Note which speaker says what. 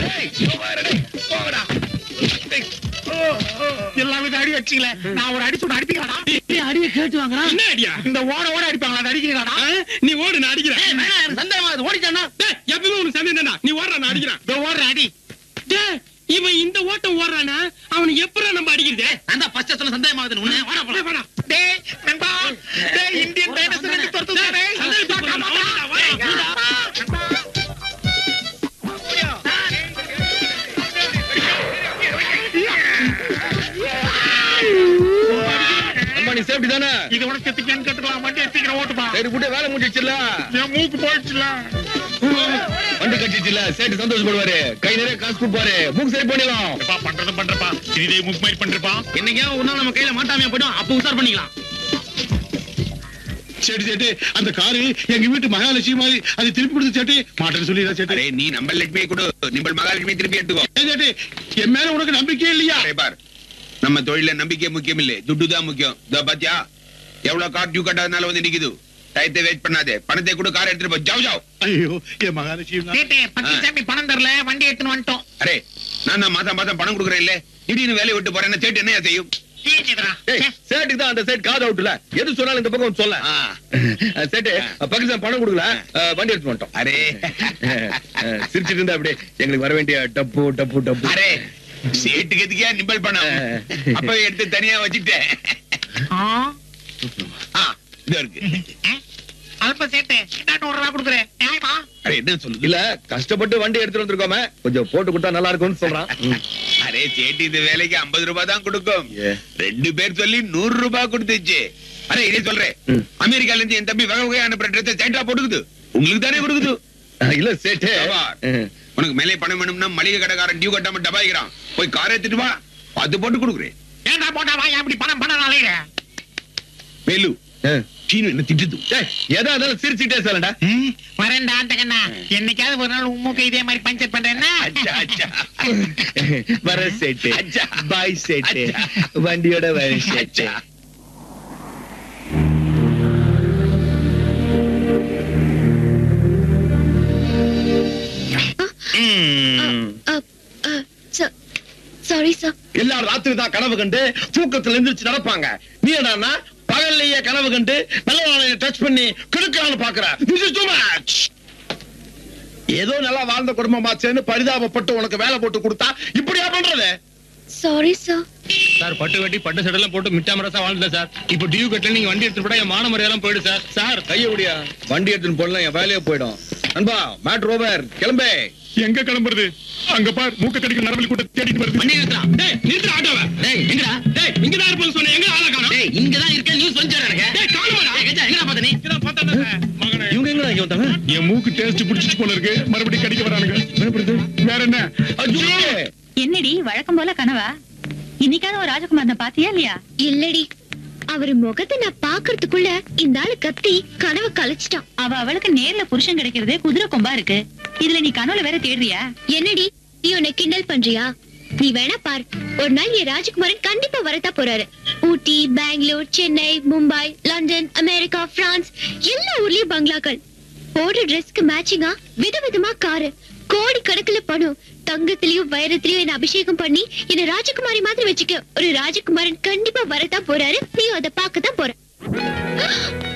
Speaker 1: டேய், இதோ பாரு, டேய், போங்கடா. டேய், ஓ, ஓ.
Speaker 2: எல்லா வித அடி வச்சிங்களே நான் ஒரு அடி சொன்ன அடிப்பீங்களாடா
Speaker 3: அடியை கேட்டு வாங்குறான்
Speaker 2: என்ன அடியா இந்த ஓட ஓட அடிப்பாங்களா அதை அடிக்கிறீங்களாடா
Speaker 1: நீ ஓடு நான் அடிக்கிறேன்
Speaker 3: ஏய், வேணாம், எனக்கு சந்தேகமா இருக்கு. ஓடிட்டானா?
Speaker 1: டேய், எப்பவுமே உனக்கு சந்தேகம் தானே நீ ஓடுற நான் அடிக்கிறேன்
Speaker 2: இந்த ஓடுற அடி
Speaker 1: டேய், இவன் இந்த ஓட்டம் ஓடுறானா அவனை எப்படா நம்ம அடிக்கிறது
Speaker 3: நான் தான் first சொன்ன சந்தேகமாகுதுன்னு உன்னை. வாடா போலாம்.
Speaker 1: வாடா
Speaker 2: டேய் நண்பா டேய் இந்தியன் டைனோசர் ரெண்டு துரத்துது டேய்
Speaker 1: சந்தேகத்துக்கு போறா, வாடா, வாடா.
Speaker 4: அம்மா நீ சேஃப்டி தானே
Speaker 2: இது உனக்கு எத்திக்கன்னு கேட்டுக்கலாம் வண்டி எத்திக்கிற ஓட்டுப்பா
Speaker 4: சரி விட்டு வேலை முடிச்சிச்சுல
Speaker 2: என் மூக்கு போயிடுச்சுல
Speaker 4: வண்டி கட்டிச்சுல சேட்டு சந்தோஷப்படுவாரு கை நிறைய காசு கொடுப்பாரு மூக்கு சரி பண்ணிடலாம்
Speaker 2: எப்பா பண்றது பண்றப்பா இதே மூக்கு மாதிரி பண்றப்பா
Speaker 3: என்னைக்காவது ஒரு நாள் நம்ம கையில மாட்டாமையா போயிடும் அப்ப உசார் பண்ணிக்கலாம்
Speaker 5: சேட்டு சேட்டு அந்த காரு எங்க வீட்டு மகாலட்சுமி மாதிரி அது திருப்பி கொடுத்து சேட்டு மாட்டேன்னு சொல்லிடுறா சேட்டு
Speaker 4: அரே நீ நம்ம லட்சுமியை கொடு நிம்பள் மகாலட்சுமி திருப்பி எடுத்துக்கோ
Speaker 5: ஏன் சேட்டு என் மேல உனக்கு நம்பிக்கை இல்லையா
Speaker 4: அரே பார் நம்ம தொழில நம்பிக்கை முக்கியம் இல்ல துட்டு தான் முக்கியம் இதோ பாத்தியா எவ்வளவு கார் டியூ கட்டாதனால வந்து நிக்குது டயத்தை வெயிட் பண்ணாதே பணத்தை கொடு கார் எடுத்துட்டு போ ஜாவ் ஜாவ்
Speaker 5: ஐயோ என் மகாலட்சுமி தான்.
Speaker 2: கேட்டே பத்து சாமி பணம் தரல வண்டி எடுத்துன்னு வந்துட்டோம்
Speaker 4: அரே நான் தான் மாசம் மாசம் பணம் கொடுக்குறேன் இல்ல திடீர்னு வேலையை விட்டு போறேன் சேட்டு என்ன செய்யும்
Speaker 2: கேக்குதுடா
Speaker 4: சேட்டுக்கு தான் அந்த சைடு காது அவுட்ல எது சொன்னாலும் இந்த பக்கம் சொல்ல சேட்டு பக்கத்துல பணம் கொடுக்கல வண்டி எடுத்து வந்துட்டோம் அரே சிரிச்சிட்டு இருந்தா அப்படியே எங்களுக்கு வர வேண்டிய டப்பு டப்பு டப்பு அரே சேட்டுக்கு எதுக்கே நிம்பல் பணம் அப்ப எடுத்து தனியா வச்சுட்டேன் ஆ, இதோ இருக்கு
Speaker 2: அல்ப சேட்டு என்ன நூறு ரூபா கொடுக்குறேன் நியாயமா
Speaker 4: அரே என்ன சொல்லுது இல்ல கஷ்டப்பட்டு வண்டி எடுத்துட்டு வந்திருக்கோமே கொஞ்சம் போட்டு கொடுத்தா நல்லா இருக்கும்னு சொல்றான் அரே சேட்டு இந்த வேலைக்கு 50 ரூபாய் தான் கொடுக்கும் ரெண்டு பேர் சொல்லி நூறு ரூபாய் கொடுத்துச்சு அரே இதே சொல்றேன் அமெரிக்கால இருந்து என் தம்பி வகை வகையான ட்ரெஸ் சேட்டா போட்டுக்குது உங்களுக்கு தானே கொடுக்குது இல்ல சேட்டு உனக்கு மேலே பணம் வேணும்னா மளிகை கடைக்காரன் டியூ கட்டாம டபாய்க்கிறான் போய் காரை எடுத்துட்டு வா அது போட்டு கொடுக்குறேன்
Speaker 2: ஏன்டா போட்டா வா அப்படி பணம் பணம் நாளையில
Speaker 4: வேலு சீனு என்ன திட்டுது எதா இருந்தாலும் சிரிச்சுட்டே சொல்லடா
Speaker 2: வரேன்டா அந்த கண்ணா என்னைக்காவது ஒரு நாள் உம்முக்கு இதே மாதிரி பஞ்சர் பண்றேன்னா
Speaker 4: அச்சா அச்சா
Speaker 6: வர சேட்டு
Speaker 4: அச்சா.
Speaker 6: பாய் சேட்டு
Speaker 4: அச்சா.
Speaker 6: வண்டியோட வர சேட்டு
Speaker 4: அச்சா
Speaker 7: சாரி சார்
Speaker 6: எல்லாரும் ராத்திரி தான் கனவு கண்டு தூக்கத்துல எந்திரிச்சு நடப்பாங்க நீ என்னன்னா பகல்லையே கனவு கண்டு நல்ல நாளைய டச் பண்ணி கெடுக்கலாம்னு பாக்குற This is too much. ஏதோ நல்லா வாழ்ந்த குடும்பமாச்சேன்னு பரிதாபப்பட்டு உனக்கு வேலை போட்டு கொடுத்தா இப்படியா பண்றது
Speaker 7: சாரி சார்
Speaker 1: சார் பட்டு வெட்டி பட்டு சட்டெல்லாம் போட்டு மிச்சா மரசா வாழ்ந்துல சார் இப்போ டியூ கட்டல நீங்க வண்டி எடுத்துட்டு போட்டா என் மான மரியாதைலாம் போயிடு சார் சார்
Speaker 4: கைய முடியா வண்டி எடுத்துன்னு போடலாம் என் வேலையே போயிடும் அன்பா மேட் ரோவர் கிளம்பே
Speaker 5: எங்க கிளம்புறது அங்க பார் மூக்க கடிக்க நரம்பலி கூட தேடிட்டு வருது
Speaker 3: வண்டி நிறுத்துறா
Speaker 1: டேய் நிறுத்து ஆட்டோவை
Speaker 3: டேய் எங்கடா
Speaker 1: டேய் இங்க தான் இருப்பேன்னு சொன்னேன் எங்க ஆளை காணோம்
Speaker 3: டேய் இங்க தான் இருக்க நியூஸ் வந்துச்சு எனக்கு
Speaker 1: டேய் காணுமாடா
Speaker 3: டேய் கஜா எங்கடா பாத்த நீ
Speaker 1: இதான் பார்த்தா மகனே
Speaker 6: இவங்க எங்கடா இங்க வந்தாங்க
Speaker 5: என் மூக்கு டேஸ்ட் பிடிச்சிட்டு போல இருக்கு மறுபடியும் கடிக்க வரானுங்க வேற என்ன
Speaker 8: என்னடி வழக்கம் போல கனவா இன்னைக்காவது ஒரு ராஜகுமாரனை பாத்தியா இல்லையா
Speaker 7: இல்லடி அவர் முகத்தை நான் பாக்குறதுக்குள்ள இந்த ஆளு கத்தி கனவு கலைச்சிட்டான்
Speaker 8: அவ அவளுக்கு நேர்ல புருஷன் கிடைக்கிறது குதிரை கொம்பா இருக்கு இதுல நீ கனவுல வேற தேடுறியா
Speaker 7: என்னடி நீ உன்னை கிண்டல் பண்றியா நீ வேணா பார் ஒரு நாள் என் ராஜகுமாரன் கண்டிப்பா வரதா போறாரு Ooty Bangalore Chennai Mumbai London America France எல்லா ஊர்லயும் பங்களாக்கள் போடுற ட்ரெஸ்க்கு மேட்சிங்கா விதவிதமா காரு கோடி கணக்குல பணம் தங்கத்திலயும் வைரத்திலயும் என்ன அபிஷேகம் பண்ணி என்ன ராஜகுமாரி மாதிரி வச்சுக்க ஒரு ராஜகுமாரன் கண்டிப்பா வரதான் போறாரு நீ அதை பார்க்க தான் போற